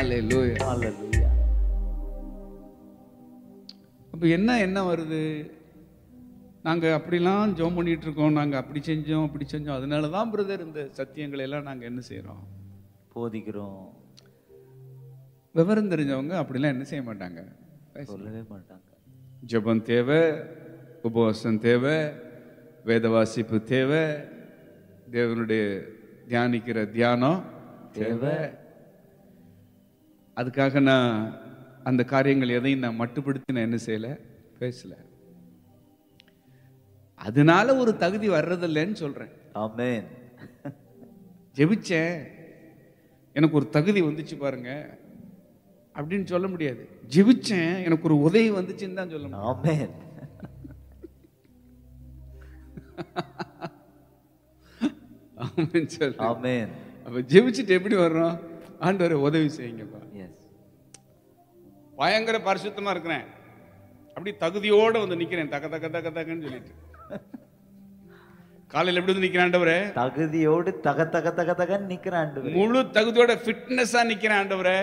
அல்லேலூயா ஹalleluya அப்போ என்ன என்ன வருது நாங்கள் அப்படிலாம் ஜோம் பண்ணிட்டு இருக்கோம் நாங்கள் அப்படி செஞ்சோம் அப்படி செஞ்சோம் அதனால தான் பிரதர் இந்த சத்தியங்களை எல்லாம் நாங்கள் என்ன செய்கிறோம் போதிக்கிறோம் விவரம் தெரிஞ்சவங்க அப்படிலாம் என்ன செய்ய மாட்டாங்க சொல்லவே மாட்டாங்க ஜெபம் தேவை உபவாசம் தேவை வேத வாசிப்பு தேவை தேவனுடைய தியானிக்கிற தியானம் தேவை அதுக்காக நான் அந்த காரியங்கள் எதையும் நான் மட்டுப்படுத்தி நான் என்ன செய்யல பேசல அதனால ஒரு தகுதி வர்றதில்லைன்னு சொல்றேன் ஆமென் ஜெபிச்சேன் எனக்கு ஒரு தகுதி வந்துச்சு பாருங்க அப்படின்னு சொல்ல முடியாது ஜெபிச்சேன் எனக்கு ஒரு உதவி வந்துச்சுன்னு தான் சொல்ல முடியும் ஆமென் ஆமென் சொல்லு. ஆமென் அப்ப ஜெபிச்சுட்டு எப்படி வர்றோம் ஆண்டவரை உதவி செய்யுங்கப்பா எஸ் பயங்கர பரிசுத்தமா இருக்கிறேன் அப்படி தகுதியோட வந்து நிக்கிறேன் தக்க தக்க தக்க தக்கன்னு சொல்லிட்டு காலையில எப்படி வந்து நிக்கிறேன் ஆண்டவரே தகுதியோடு தக தக தக தகன்னு நிக்கிறான் ஆண்டவரே. முழு தகுதியோட ஃபிட்னஸா நிக்கிறேன் ஆண்டவரே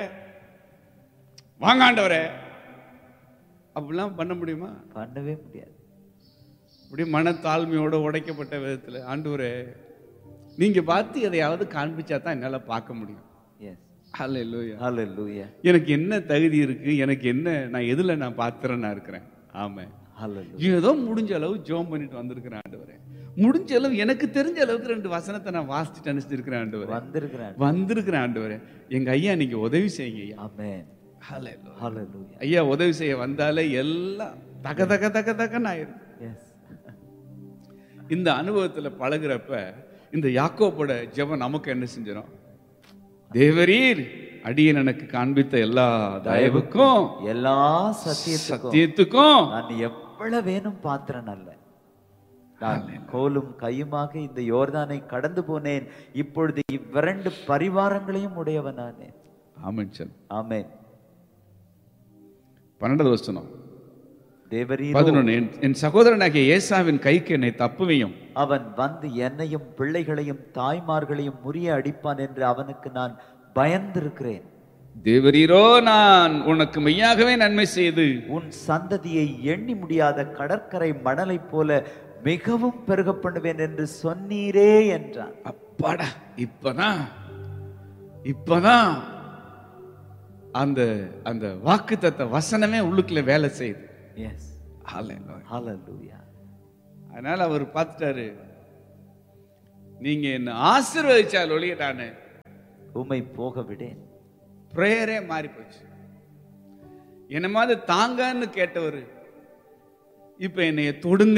வாங்க ஆண்டவரே அப்படிலாம் பண்ண முடியுமா பண்ணவே முடியாது அப்படியே மனத்தாழ்மையோட உடைக்கப்பட்ட விதத்துல ஆண்டவரே நீங்க பார்த்து எதையாவது காண்பிச்சா தான் என்னால பார்க்க முடியும் எஸ் ஹalleluya ஹalleluya எனக்கு என்ன தகுதி இருக்கு எனக்கு என்ன நான் எதுல நான் பாத்திரனா இருக்கிறேன் ஆமா ஹalleluya ஏதோ முடிஞ்ச அளவு ஜோம் பண்ணிட்டு வந்திருக்கிறேன் ஆண்டவரே முடிஞ்ச அளவு எனக்கு தெரிஞ்ச அளவுக்கு ரெண்டு வசனத்தை நான் வாசிச்சுட்டு அனுப்பிச்சிருக்கிறேன் ஆண்டவரே வந்திருக்கிறான் வந்திருக்கிறேன் ஆண்டவரே எங்க ஐயா நீங்க உதவி செய்யுங்க ஐயா ஆமென் Hallelujah. ஹalleluya ஐயா உதவி செய்ய வந்தாலே எல்லாம் தக தக தக தகன்னு ஆயிரும் எஸ் இந்த அனுபவத்துல பழகுறப்ப இந்த யாக்கோப்போட ஜெபம் நமக்கு என்ன செஞ்சிடும் தேவரீர் அடியன் எனக்கு காண்பித்த எல்லா தயவுக்கும் எல்லா சத்தியத்துக்கும் சத்தியத்துக்கும் நான் எவ்வளவு வேணும் பாத்திரன் அல்ல நான் கோலும் கையுமாக இந்த யோர்தானை கடந்து போனேன் இப்பொழுது இவ்விரண்டு பரிவாரங்களையும் உடையவனானேன் ஆமென் சொல் ஆமென் பன்னெண்டாவது வசனம் தேவரீரோ பதினொன்னு என்- என் சகோதரனாகிய ஏசாவின் கைக்கு என்னை தப்புவையும் அவன் வந்து என்னையும் பிள்ளைகளையும் தாய்மார்களையும் முறிய அடிப்பான் என்று அவனுக்கு நான் பயந்திருக்கிறேன் தேவரீரோ நான் உனக்கு மெய்யாகவே நன்மை செய்து உன் சந்ததியை எண்ணி முடியாத கடற்கரை மணலைப் போல மிகவும் பெருக பண்ணுவேன் என்று சொன்னீரே என்றான் அப்பாடா இப்பதான் இப்பதான் அந்த அந்த வாக்குத்தத்த வசனமே உள்ளுக்குள்ள வேலை செய்யுது எஸ் Hallelujah. ஹalleluya அதனால அவர் பார்த்துட்டாரு நீங்க என்ன ஆசீர்வதிச்சால் ஒழிய நான் உமை போக விடேன் ப்ரேயரே மாறி போச்சு என்ன மாதிரி தாங்கன்னு கேட்டவர் இப்ப என்னைய தொடுங்க